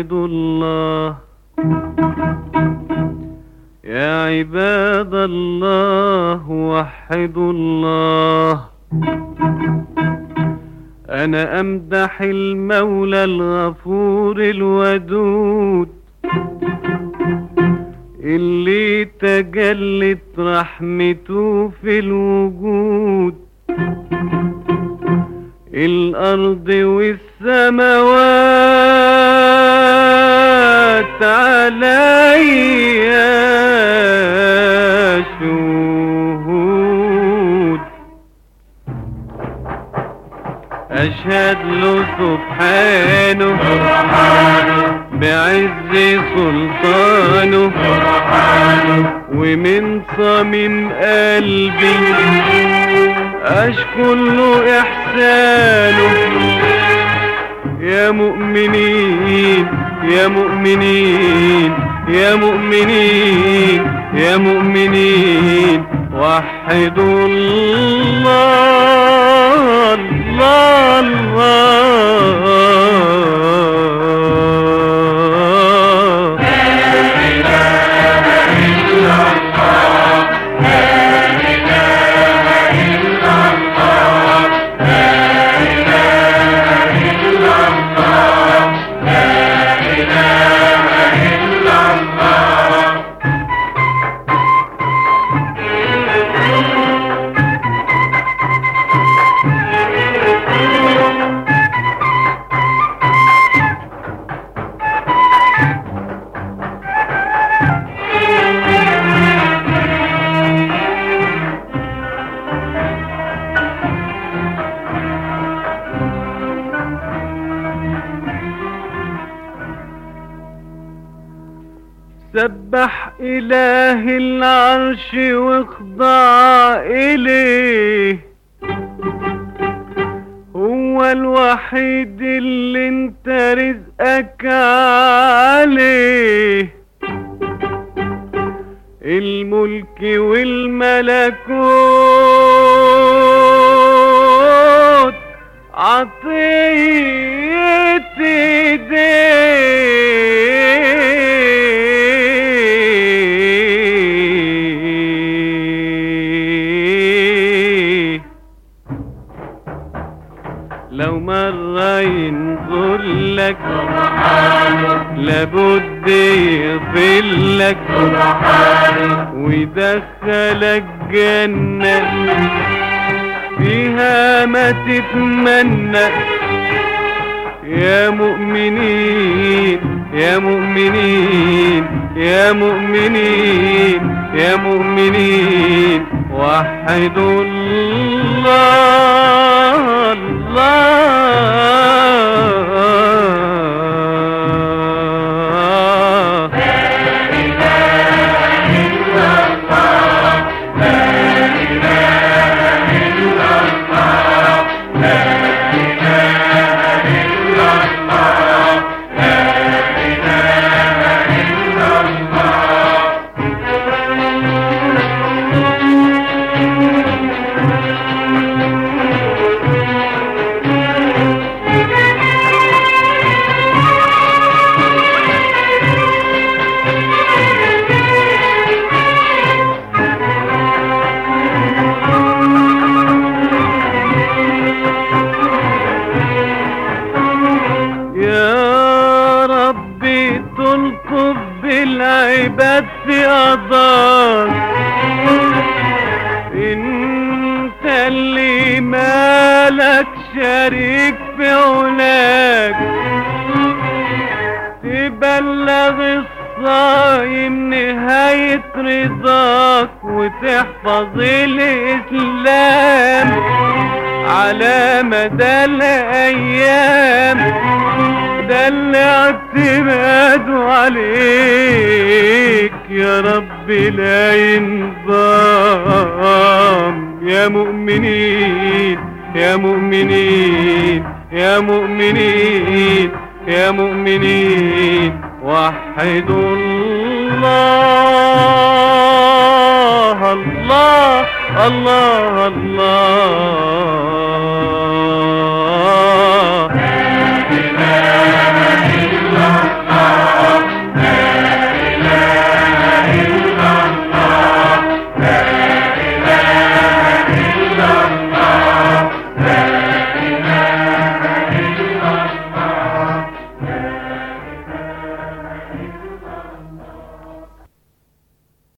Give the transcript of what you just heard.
وحدوا الله يا عباد الله وحدوا الله أنا أمدح المولى الغفور الودود اللي تجلت رحمته في الوجود الأرض والسماوات عليا شهود أشهد له سبحانه بعز سلطانه ومن صميم قلبي أشكر له إحسانه يا مؤمنين يا مؤمنين يا مؤمنين يا مؤمنين وحدوا الله الله الله سبح إله العرش واخضع إليه هو الوحيد اللي انت رزقك عليه الملك والملكوت عطية ايديه لو مرة ينظر لك لابد يظلك ويدخلك جنة فيها ما تتمنى يا مؤمنين يا مؤمنين يا مؤمنين يا مؤمنين وحدوا الله الله يا ربي تلطف بالعباد في قضاك انت اللي مالك شريك في علاك تبلغ الصايم نهاية رضاك وتحفظ الإسلام على مدى الأيام ده اللي اعتماده عليك يا رب لا ينضام يا مؤمنين يا مؤمنين يا مؤمنين يا مؤمنين وحدوا الله الله الله